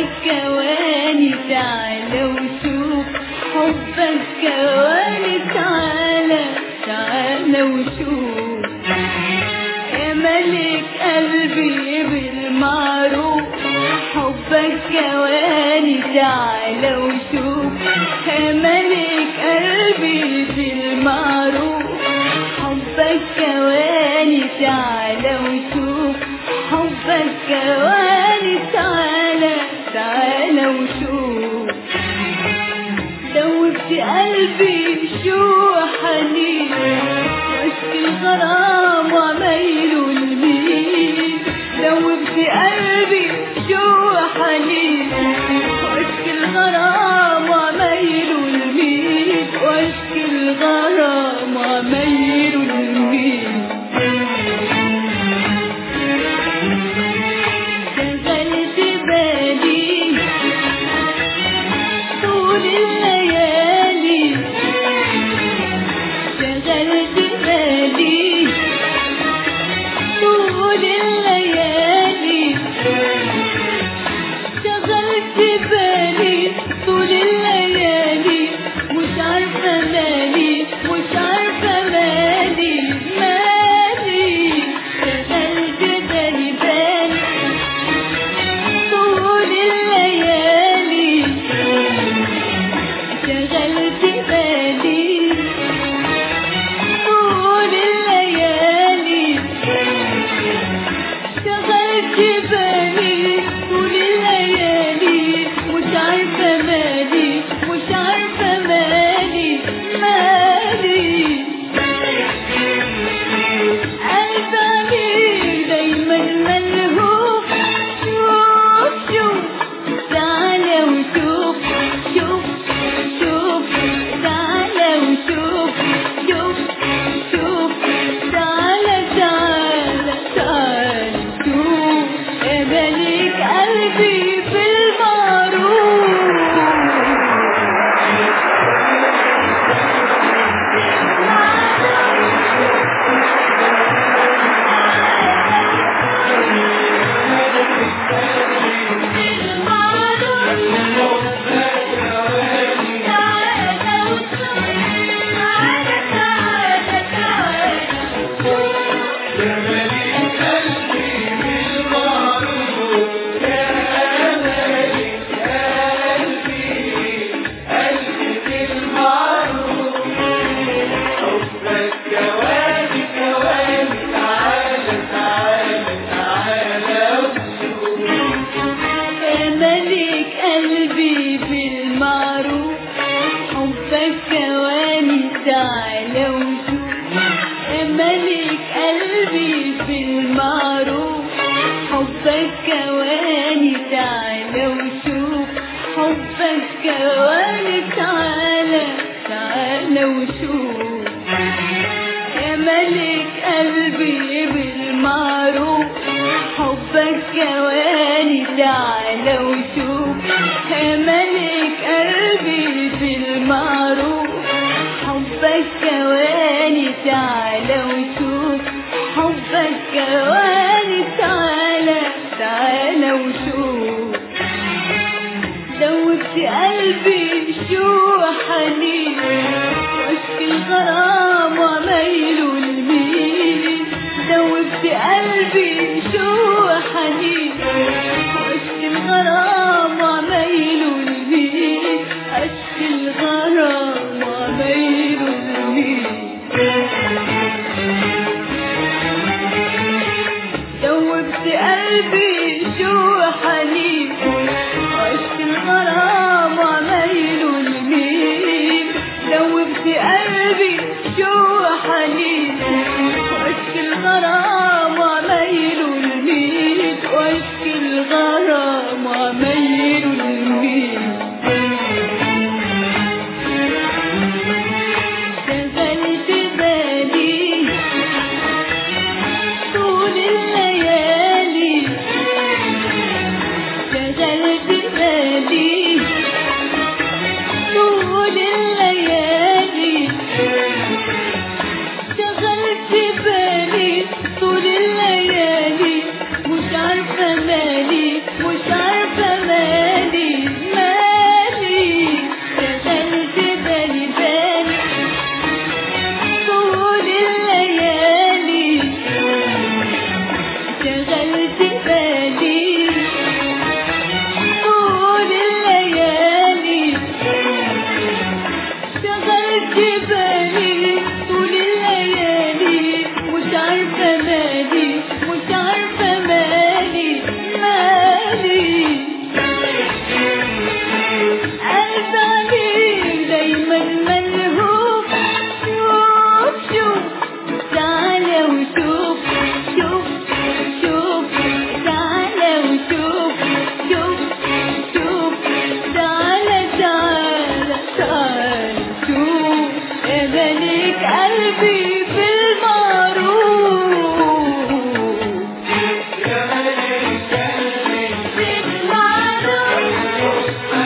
حبك كواني تعالى وشوف حبك كواني تعالى تعالى وشوف يا ملك قلبي بالمعروف حبك كواني تعالى وشوف يا ملك قلبي بالمعروف حبك كواني تعالى وشوف حبك كواني تعالى تعالى وشوف دوبت قلبي شو حنين عشق الغرام وعمايله المين دوبت قلبي شو حنين عشق الغرام وعمايله المين وعشق الغرام وعمايله المين شغلت بالي طول الليالي شغلت بالي طول الليالي شغلت بالي طول الليالي مش عارفة مالي مش عارفة مالي مالي شغلت بالي بالي طول الليالي شغلت بالي طول الليالي شغلت بالي طول الليالي مش عارفة مالي مش عارفة مالي مالي قلبي دايما ملهوف شوف شوف تعالى وشوف شوف شوف تعالى وشوف شوف شوف تعالى تعالى تعالى شوف يا ملك قلبي بالمعروف ملك قلبي بالمعروف حبك كواني تعالى وشوف يا ملك قلبي بالمعروف حبك كواني تعالى وشوف حبك كواني تعالى تعالى وشوف يا ملك قلبي بالمعروف حبك كواني تعالى وشوف يا ملك قلبي بالمعروف حبك كواني تعالى وشوف حبك كواني تعالى تعالى وشوف دوبت قلبي شو حنين واشك الغرام وعمايله المين دوبت قلبي شو حنين واشك الغرام وعمايله المين اشك الغرام وعمايله المين دوبت قلبي شو حنين عشت الغرام وعمايله المين دوبت قلبي شو حنين عشت الغرام وعمايله المين عارفة مالي مش عارفة مالي مالي قلب عليك دايما ملهوف شوف شوف تعالى وشوف شوف شوف تعالى وشوف شوف شوف تعالى تعالى تعالى شوف يا ملك قلبي بالمعروف بالمعروف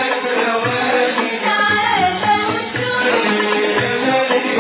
تعالى وشوف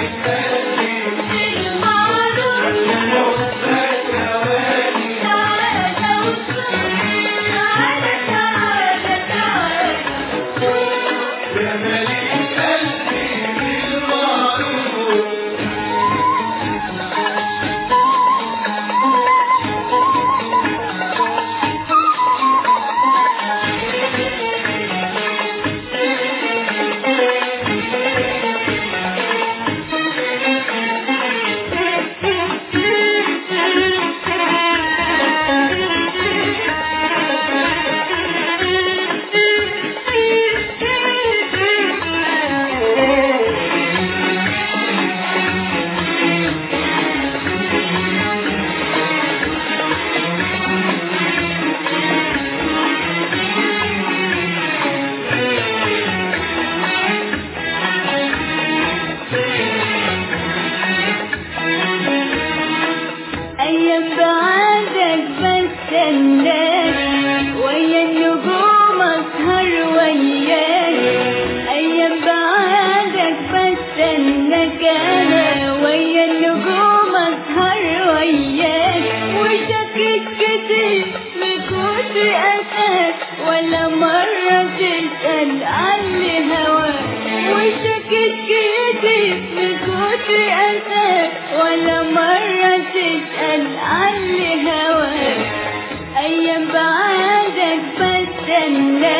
أيام بعدك بستناك ويا النجوم أسهر وياك أيام بعدك بستناك أنا ويا النجوم أسهر وياك وشكيت كتير من كتر أساك ولا مرة تسأل عني هواك وشكيت كتير من كتر أساك ولا مرة تسأل عني هواك أيام بعدك بستناك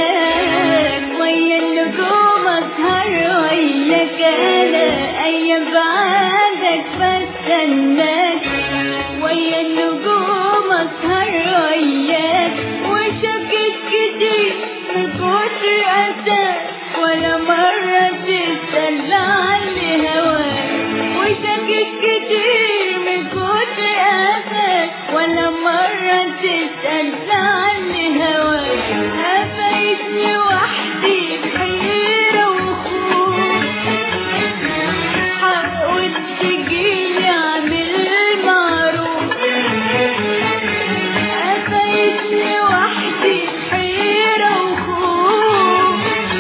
ويا النجوم أسهر وياك أنا أيام بعدك بستناك ويا النجوم أسهر وياك وشكيت كتير من كتر أساك ولا مرة تسأل عني هواك وشكيت كتير من كتر أساك ولا مرة تسأل عني هواك قفيتني وحدي حيرة وخوف حاول تجيلي اعمل معروف قفيتني وحدي حيرة وخوف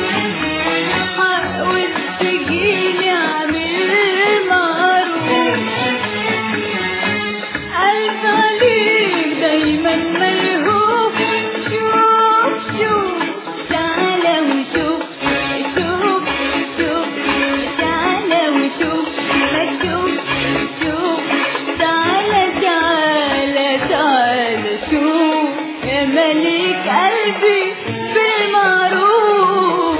حاول تجيلي اعمل معروف قلب عليك دايما ملهوف شوف شوف تعالى وشوف شوف شوف تعالى وشوف شوف شوف تعالى تعالى تعالى شوف يا ملك قلبي بالمعروف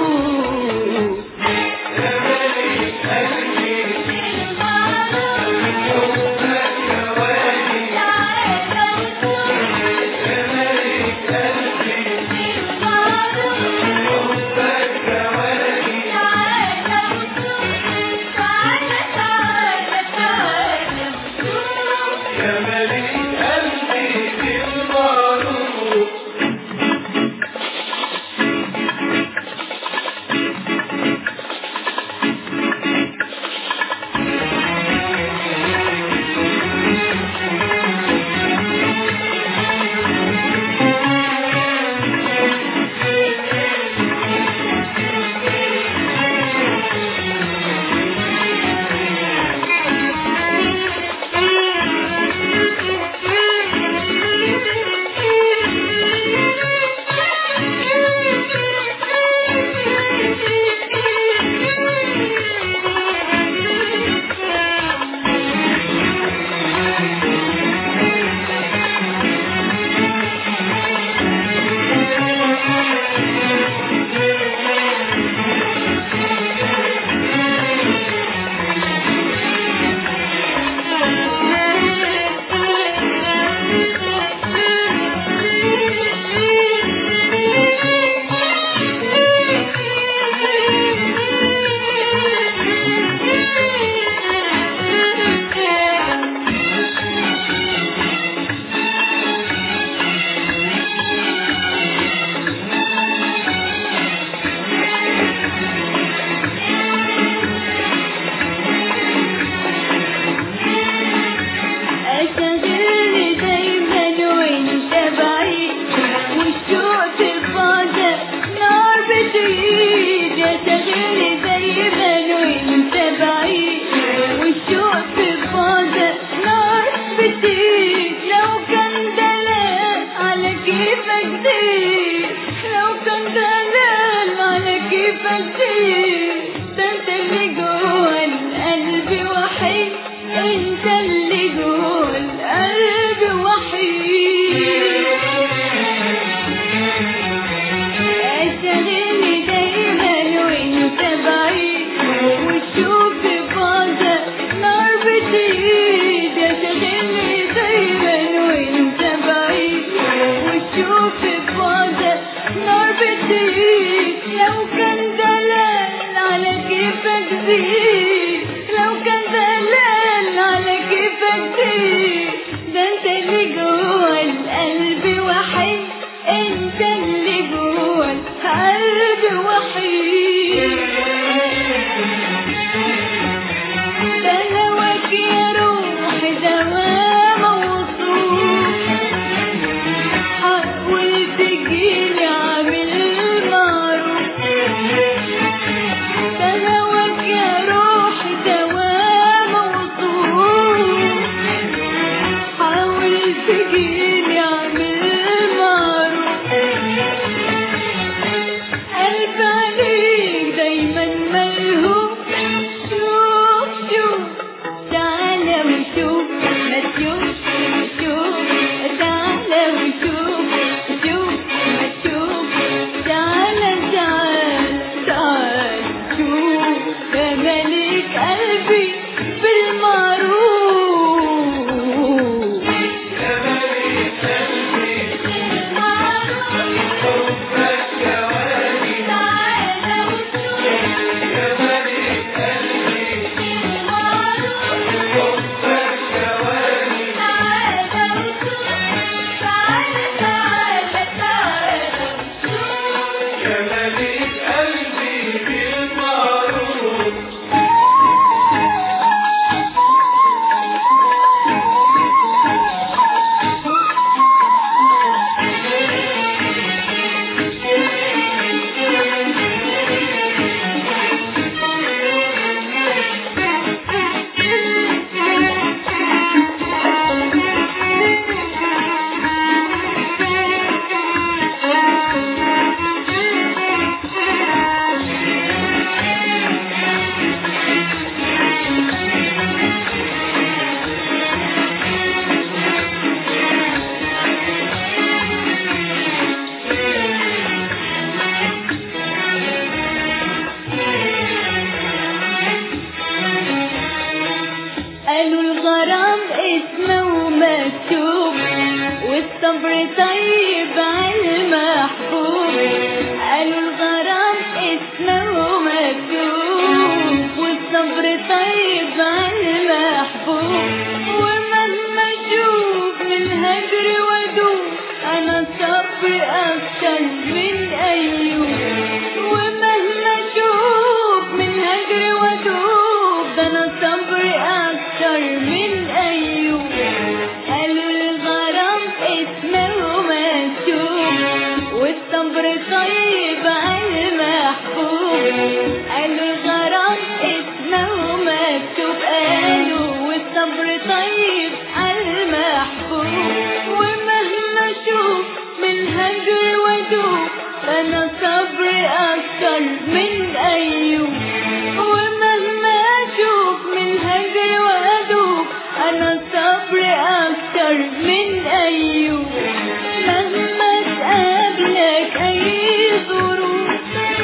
والصبر طيب على المحبوب قالوا الغرام اسمه مكتوب والصبر طيب على المحبوب ومهما اشوف من هجر وادوب انا صبر اكتر من ايوب ومهما اشوف من هجر وادوب ده انا صبر اكتر من ايوب قالوا الغرام اسمه مكتوب والصبر طيب على المحبوب قالوا الغرام اسمه مكتوب قالوا والصبر طيب على المحبوب ومهما اشوف من هجر وادوب انا صبر اكتر من ايوب ومهما اشوف من هجر وادوب انا صبر اكتر من ايوب مهما تقابلك اي ظروف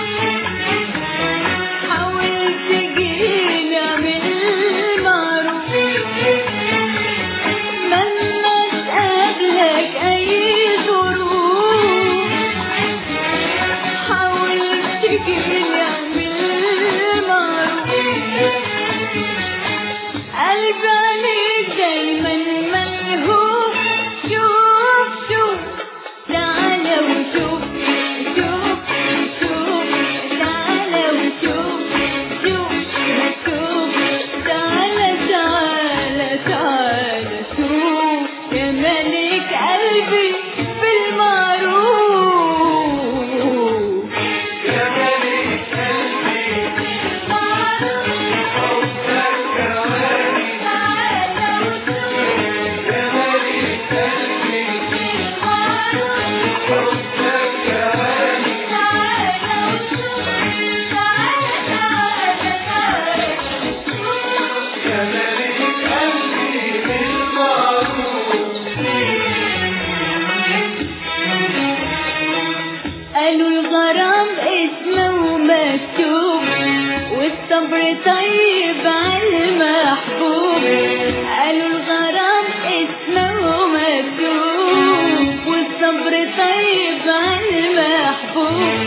حاول تجيني اعمل معروف مهما تقابلك اي ظروف حاول تجيني اعمل معروف قلبي عليك دايما ملهوف شوف شوف تعالى وشوف شوف شوف تعالى وشوف شوف شوف تعالى تعالى تعالى شوف يا ملك قلبي بالمعروف قالوا الغرام اسمه مكتوب والصبر طيب على المحبوب قالوا الغرام اسمه مكتوب والصبر طيب على المحبوب